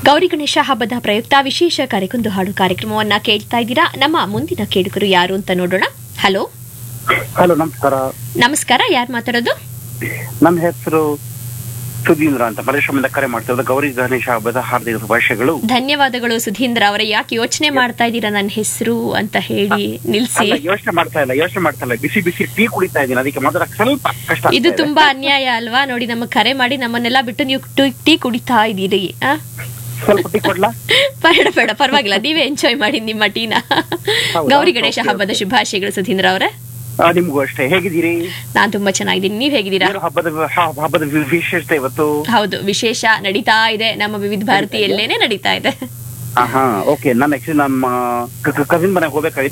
ಗೌರಿ ಗಣೇಶ ಹಬ್ಬದ ಪ್ರಯುಕ್ತ ವಿಶೇಷ ಕರೆಗೊಂದು ಹಾಡು ಕಾರ್ಯಕ್ರಮವನ್ನ ಕೇಳ್ತಾ ಇದ್ದೀರಾ ನಮ್ಮ ಮುಂದಿನ ಕೇಳುಗರು ಯಾರು ಅಂತ ನೋಡೋಣ ಹಲೋ ಹಲೋ ನಮಸ್ಕಾರ ನಮಸ್ಕಾರ ಯಾರು ಮಾತಾಡೋದು ನನ್ನ ಹೆಸರು ಸುಧೀಂದ್ರ ಅಂತ ಮಲೇಶ್ವರದಿಂದ ಕರೆ ಮಾಡ್ತಿರೋದು ಗೌರಿ ಗಣೇಶ ಹಬ್ಬದ ಹಾರ್ದಿಕ ಶುಭಾಶಯಗಳು ಧನ್ಯವಾದಗಳು ಸುಧೀಂದ್ರ ಅವರೇ ಯಾಕೆ ಯೋಚನೆ ಮಾಡ್ತಾ ಇದ್ದೀರಾ ನನ್ನ ಹೆಸರು ಅಂತ ಹೇಳಿ ನಿಲ್ಸಿ ಅಲ್ಲ ಯೋಚನೆ ಮಾಡ್ತಾ ಇಲ್ಲ ಯೋಚನೆ ಮಾಡ್ತಾ ಇಲ್ಲ ಬಿಸಿ ಬಿಸಿ ಟೀ ಕುಡಿತಾ ಇದ್ದೀನಿ ಅದಕ್ಕೆ ಮಾತ್ರ ಸ್ವಲ್ಪ ಕಷ್ಟ ಆಗ್ತಾ ಇದು ಇದೆ. ತುಂಬಾ ಅನ್ಯಾಯ ಅಲ್ವಾ ನೋಡಿ ನಮಗೆ ಕರೆ ಮಾಡಿ ನಮ್ಮನ್ನೆಲ್ಲ ಬಿಟ್ಟು ನೀವು ಟು- ಟೀ ಕುಡಿತಾ ಇದ್ದೀರಿ ಆ? ಸ್ವಲ್ಪ ಟೀ ಕೊಡ್ಲಾ ಬೇಡ ಬೇಡ ಪರವಾಗಿಲ್ಲ ನೀವೇ ಎಂಜಾಯ್ ಮಾಡಿ ನಿಮ್ಮ ಟೀನ ಹೌದಾ? ಗೌರಿ ಗಣೇಶ Okay, ಹಬ್ಬದ okay. ಶುಭಾಶಯಗಳು ಸುಧೀಂದ್ರ ಅವರೇ ಆ, ನಿಮ್ಗೂ ಅಷ್ಟೇ ಹೇಗಿದ್ದೀರಿ ನಾನ್ ತುಂಬಾ ಚೆನ್ನಾಗಿದ್ದೀನಿ ನೀವ್ ಹೇಗಿದ್ದೀರಾ ಏನು ಹಬ್ಬದ ಹ- ಹಬ್ಬದ ವಿ- ವಿಶೇಷತೆ ಇವತ್ತು ಹೌದು ವಿಶೇಷ ನಡೀತಾ ಇದೆ ನಮ್ಮ ವಿವಿಧ ಭಾರತಿಯಲ್ಲೇನೆ ನಡೀತಾ ಇದೆ ಹಾ ಓಕೆ ನಾನು ಆಕ್ಚುಲಿ ನಮ್ಮ ಕಸಿನ್ ಮನೆಗೆ ಹೋಗ್ಬೇಕಾಗಿತ್ತು